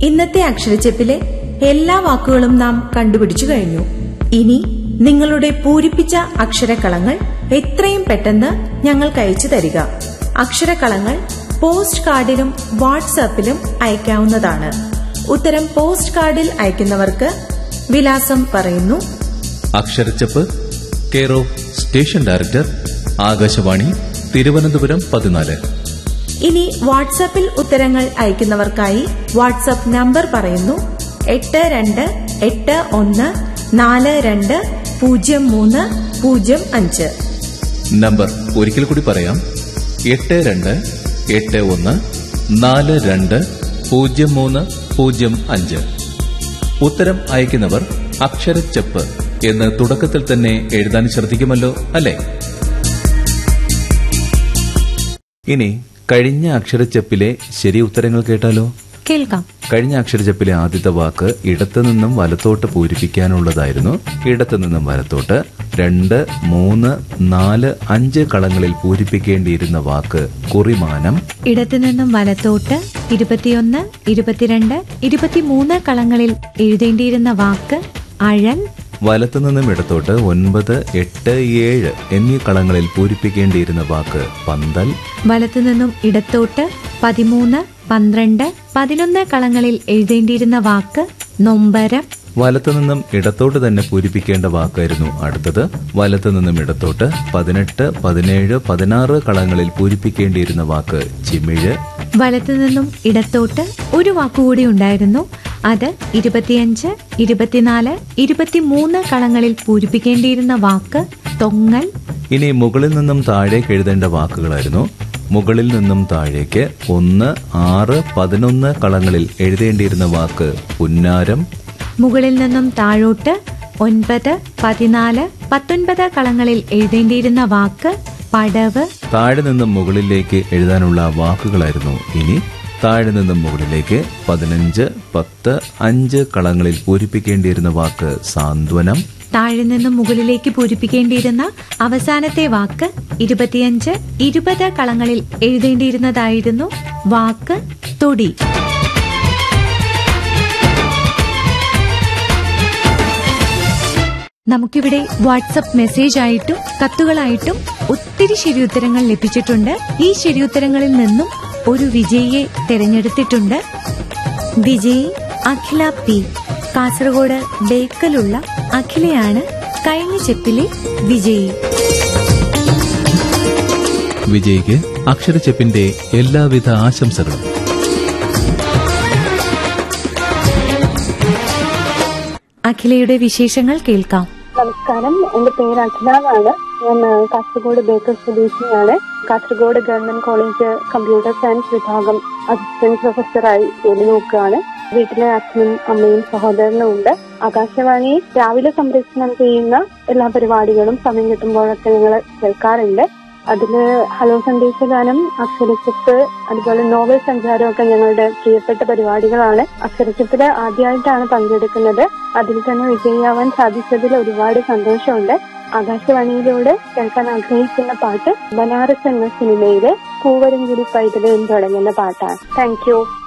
ഇന്നത്തെ അക്ഷരച്ചെപ്പിലെ എല്ലാ വാക്കുകളും നാം കണ്ടുപിടിച്ചു കഴിഞ്ഞു ഇനി നിങ്ങളുടെ പൂരിപ്പിച്ച അക്ഷരക്കളങ്ങൾ എത്രയും പെട്ടെന്ന് ഞങ്ങൾക്ക് അയച്ചു തരിക അക്ഷരക്കളങ്ങൾ പോസ്റ്റ് കാർഡിലും വാട്സാപ്പിലും അയക്കാവുന്നതാണ് ഉത്തരം പോസ്റ്റ് കാർഡിൽ അയക്കുന്നവർക്ക് വിലാസം പറയുന്നു അക്ഷരച്ചപ്പ് care of station director Akashvani Thiruvananthapuram പതിനാല് ഇനി വാട്സാപ്പിൽ ഉത്തരങ്ങൾ അയക്കുന്നവർക്കായി വാട്സാപ്പ് നമ്പർ പറയുന്നു എട്ട് രണ്ട് എട്ട് ഒന്ന് നാല് രണ്ട് പൂജ്യം മൂന്ന് പൂജ്യം അഞ്ച് നമ്പർ ഒരിക്കൽ കൂടി പറയാം എട്ട് രണ്ട് എട്ട് ഒന്ന് നാല് രണ്ട് പൂജ്യം മൂന്ന് പൂജ്യം അഞ്ച് ഉത്തരം അയക്കുന്നവർ അക്ഷരച്ചപ്പ് എന്ന് തുടക്കത്തിൽ തന്നെ എഴുതാൻ ശ്രദ്ധിക്കുമല്ലോ അല്ലേ ഇനി കഴിഞ്ഞ അക്ഷരച്ചപ്പിലെ ശരി ഉത്തരങ്ങൾ കേട്ടാലോ കേൾക്കാം കഴിഞ്ഞ അക്ഷരജപ്പിലെ ആദ്യത്തെ വാക്ക് ഇടത്തു നിന്നും വലത്തോട്ട് പൂരിപ്പിക്കാനുള്ളതായിരുന്നു ഇടത്തു നിന്നും വലത്തോട്ട് രണ്ട് മൂന്ന് നാല് അഞ്ച് കളങ്ങളിൽ പൂരിപ്പിക്കേണ്ടിയിരുന്ന വാക്ക് കുറിമാനം ഇടത്തു നിന്നും വലത്തോട്ട് ഇരുപത്തിയൊന്ന് ഇരുപത്തിരണ്ട് ഇരുപത്തിമൂന്ന് കളങ്ങളിൽ എഴുതേണ്ടിയിരുന്ന വാക്ക് അഴൽ വലത്തു നിന്നും ഇടത്തോട്ട് ഒൻപത് എട്ട് ഏഴ് എന്നീ കളങ്ങളിൽ പൂരിപ്പിക്കേണ്ടിയിരുന്ന വാക്ക് പന്തൽ വലത്തു നിന്നും ഇടത്തോട്ട് പതിമൂന്ന് പന്ത്രണ്ട് പതിനൊന്ന് കളങ്ങളിൽ എഴുതേണ്ടിയിരുന്ന വാക്ക് നൊമ്പരം വലത്തു നിന്നും ഇടത്തോട്ട് തന്നെ പൂരിപ്പിക്കേണ്ട വാക്കായിരുന്നു അടുത്തത് വലത്തു നിന്നും ഇടത്തോട്ട് പതിനെട്ട് പതിനേഴ് പതിനാറ് കളങ്ങളിൽ പൂരിപ്പിക്കേണ്ടിയിരുന്ന വാക്ക് ചിമിഴ് വലത്തു നിന്നും ഇടത്തോട്ട് ഒരു വാക്കുകൂടി ഉണ്ടായിരുന്നു അത് ഇരുപത്തിയഞ്ച് ഇരുപത്തിനാല് ഇരുപത്തിമൂന്ന് കളങ്ങളിൽ പൂരിപ്പിക്കേണ്ടിയിരുന്ന വാക്ക് തൊങ്ങൽ ഇനി മുകളിൽ നിന്നും താഴേക്ക് എഴുതേണ്ട വാക്കുകളായിരുന്നു മുകളിൽ നിന്നും താഴേക്ക് ഒന്ന് ആറ് പതിനൊന്ന് കളങ്ങളിൽ എഴുതേണ്ടിയിരുന്ന വാക്ക് പുന്നാരം മുകളിൽ നിന്നും താഴോട്ട് ഒൻപത് പതിനാല് പത്തൊൻപത് കളങ്ങളിൽ എഴുതേണ്ടിയിരുന്ന വാക്ക് പടവ് താഴെ നിന്നും മുകളിലേക്ക് എഴുതാനുള്ള വാക്കുകളായിരുന്നു ഇനി താഴെ നിന്നും മുകളിലേക്ക് പതിനഞ്ച് പത്ത് അഞ്ച് കളങ്ങളിൽ പൂരിപ്പിക്കേണ്ടിയിരുന്ന വാക്ക് സാന്ത്വനം താഴെ നിന്നും മുകളിലേക്ക് പൂരിപ്പിക്കേണ്ടിയിരുന്ന അവസാനത്തെ വാക്ക് ഇരുപത്തിയഞ്ച് ഇരുപത് കളങ്ങളിൽ എഴുതേണ്ടിയിരുന്നതായിരുന്നു വാക്ക് തൊടി നമുക്കിവിടെ വാട്സപ്പ് മെസ്സേജ് ആയിട്ടും കത്തുകളായിട്ടും ഒത്തിരി ശരിയുത്തരങ്ങൾ ലഭിച്ചിട്ടുണ്ട് ഈ ശരിയുത്തരങ്ങളിൽ നിന്നും ഒരു വിജയിയെ തിരഞ്ഞെടുത്തിട്ടുണ്ട് വിജയി അഖില പി കാസർഗോഡ് ബേക്കലുള്ള അഖിലയാണ് കഴിഞ്ഞ ചെപ്പിലെ വിജയി വിജയ്ക്ക് അക്ഷരച്ചെപ്പിന്റെ എല്ലാവിധ ആശംസകളും അഖിലയുടെ വിശേഷങ്ങൾ കേൾക്കാം നമസ്കാരം എന്റെ പേര് അഖില എന്നാണ് ഞാൻ ആ, കാസർഗോഡ് ബേക്കർ സ്വദേശിയാണ് Kasaragod government college computer science വിഭാഗം അസിസ്റ്റന്റ് പ്രൊഫസറായി ജോലി നോക്കുകയാണ് വീട്ടിലെ അച്ഛനും അമ്മയും സഹോദരനും ഉണ്ട് ആകാശവാണി രാവിലെ സംപ്രേഷണം ചെയ്യുന്ന എല്ലാ പരിപാടികളും സമയം കിട്ടുമ്പോഴൊക്കെ ഞങ്ങൾ കേൾക്കാറുണ്ട് അതില് ഹലോ സന്ദേശഗാനം അക്ഷരച്ചിപ്പ് അതുപോലെ നോവൽ സഞ്ചാരം ഒക്കെ ഞങ്ങളുടെ പ്രിയപ്പെട്ട പരിപാടികളാണ് അക്ഷരച്ചിപ്പില് ആദ്യമായിട്ടാണ് പങ്കെടുക്കുന്നത് അതിൽ തന്നെ വിജയിയാവാൻ സാധിച്ചതിൽ ഒരുപാട് സന്തോഷമുണ്ട് ആകാശവാണിയിലൂടെ കേൾക്കാൻ ആഗ്രഹിക്കുന്ന പാട്ട് ബനാറസ് എന്ന സിനിമയിലെ പൂവരങ്കിരി പൈതലും തുടങ്ങുന്ന പാട്ടാണ് താങ്ക് യു